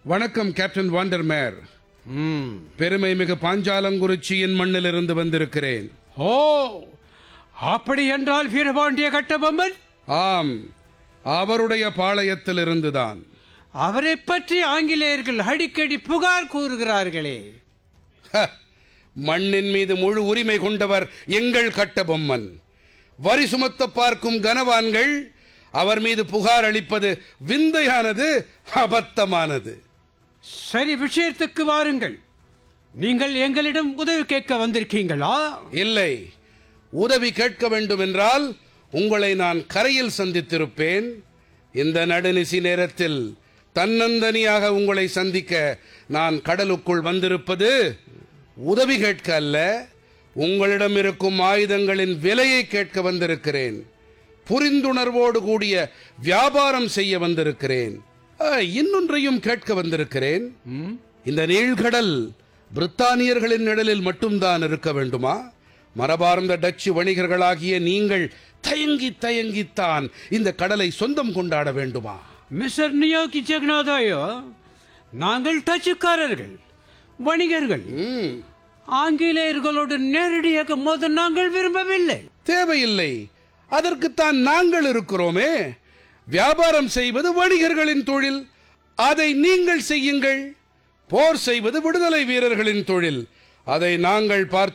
வணக்கம் கேப்டன் வாண்டர்மேர் ம் பெருமை மிகு பாஞ்சாலங்குறிச்சியின் மண்ணிலிருந்து வந்திருக்கிறேன் ஓ அப்படி என்றால் வீரபாண்டிய கட்டபொம்மன் ஆம் அவருடைய பாளையத்திலிருந்துதான் அவரை பற்றி ஆங்கிலேயர்கள் அடிக்கடி புகார் கூறுகிறார்களே ஹ, மண்ணின் மீது முழு உரிமை கொண்டவர் எங்கள் கட்டபொம்மன் வரி சுமத்த பார்க்கும் கனவான்கள் அவர் மீது புகார் அளிப்பது விந்தையானது அபத்தமானது சரி விஷயத்துக்கு வாருங்கள் நீங்கள் எங்களிடம் உதவி கேட்க வந்திருக்கீங்களா இல்லை உதவி கேட்க வேண்டும் என்றால் உங்களை நான் கரையில் சந்தித்திருப்பேன் இந்த நடுநிசி நேரத்தில் தன்னந்தனியாக உங்களை சந்திக்க நான் கடலுக்குள் வந்திருப்பது உதவி கேட்க அல்ல உங்களிடம் இருக்கும் ஆயுதங்களின் விலையை கேட்க வந்திருக்கிறேன் புரிந்துணர்வோடு கூடிய வியாபாரம் செய்ய வந்திருக்கிறேன் ஆ, இன்னொன்றையும் கேட்க வந்திருக்கிறேன் இந்த நீழ்கடல் பிரித்தானியர்களின் நிழலில் மட்டும்தான் இருக்க வேண்டுமா மரபார்ந்த டச்சு வணிகர்களாகிய நீங்கள் தயங்கி தயங்கித்தான் இந்த கடலை சொந்தம் கொண்டாட வேண்டுமா மிஸ்டர் நியோகி ஜெகநாதாயோ நாங்கள் டச்சுக்காரர்கள் வணிகர்கள் ம், ஆங்கிலேயர்களோடு நேரடியாக மோத நாங்கள் விரும்பவில்லை தேவையில்லை அதற்குத்தான் நாங்கள் இருக்கிறோமே வியாபாரம் செய்வது வணிகர்களின் தொழில் அதை நீங்கள் செய்யுங்கள் போர் செய்வது விடுதலை வீரர்களின் தொழில் அதை நாங்கள் பார்த்து